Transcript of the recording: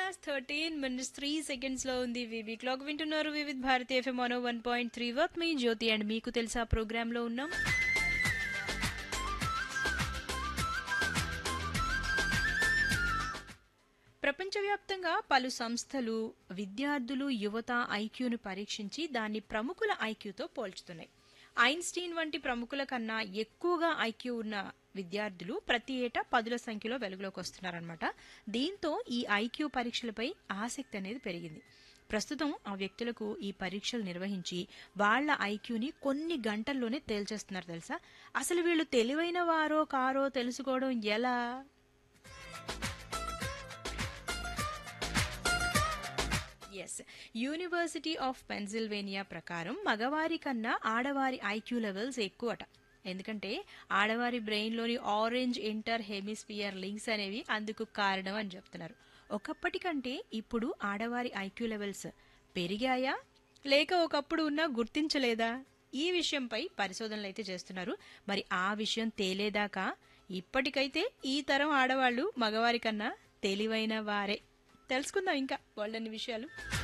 pass thirteen minutes three seconds లో ఉంది వివి క్లాక్ వింటున్నారు Vividh Bharati FM one one point three వర్క్ మీ జ్యోతి అండ్ మీకు తెలుసా ప్రోగ్రామ్ లో ఉన్నాం ప్రపంచవ్యాప్తంగా పలు సంస్థలు విద్యార్థులు యువత ఐక్యూను పరీక్షించి దాన్ని ప్రముఖుల ఐక్యూతో పోల్చుతున్నాయి ఐన్స్టీన్ వంటి ప్రముఖుల కన్నా ఎక్కువగా ఐక్యూ ఉన్న విద్యార్థులు ప్రతి ఏటా పదుల సంఖ్యలో వెలుగులోకి వస్తున్నారనమాట దీంతో ఈ ఐక్యూ పరీక్షలపై ఆసక్తి అనేది పెరిగింది ప్రస్తుతం ఆ వ్యక్తులకు ఈ పరీక్షలు నిర్వహించి వాళ్ళ ఐక్యూని కొన్ని గంటల్లోనే తేల్చేస్తున్నారు తెలుసా అసలు వీళ్ళు తెలివైన వారో కారో తెలుసుకోవడం ఎలా ఎస్ యూనివర్సిటీ ఆఫ్ పెన్సిల్వేనియా ప్రకారం మగవారి కన్నా ఆడవారి ఐక్యూ లెవెల్స్ ఎక్కువట ఎందుకంటే ఆడవారి బ్రెయిన్లోని ఆరెంజ్ ఇంటర్ హెమిస్ఫియర్ లింక్స్ అనేవి అందుకు కారణం అని చెప్తున్నారు ఒకప్పటికంటే ఇప్పుడు ఆడవారి ఐక్యూ లెవెల్స్ పెరిగాయా లేక ఒకప్పుడు ఉన్నా గుర్తించలేదా ఈ విషయంపై పరిశోధనలు అయితే చేస్తున్నారు మరి ఆ విషయం తేలేదాకా ఇప్పటికైతే ఈ తరం ఆడవాళ్ళు మగవారి కన్నా తెలివైన వారే తెలుసుకుందాం ఇంకా వాళ్ళని విషయాలు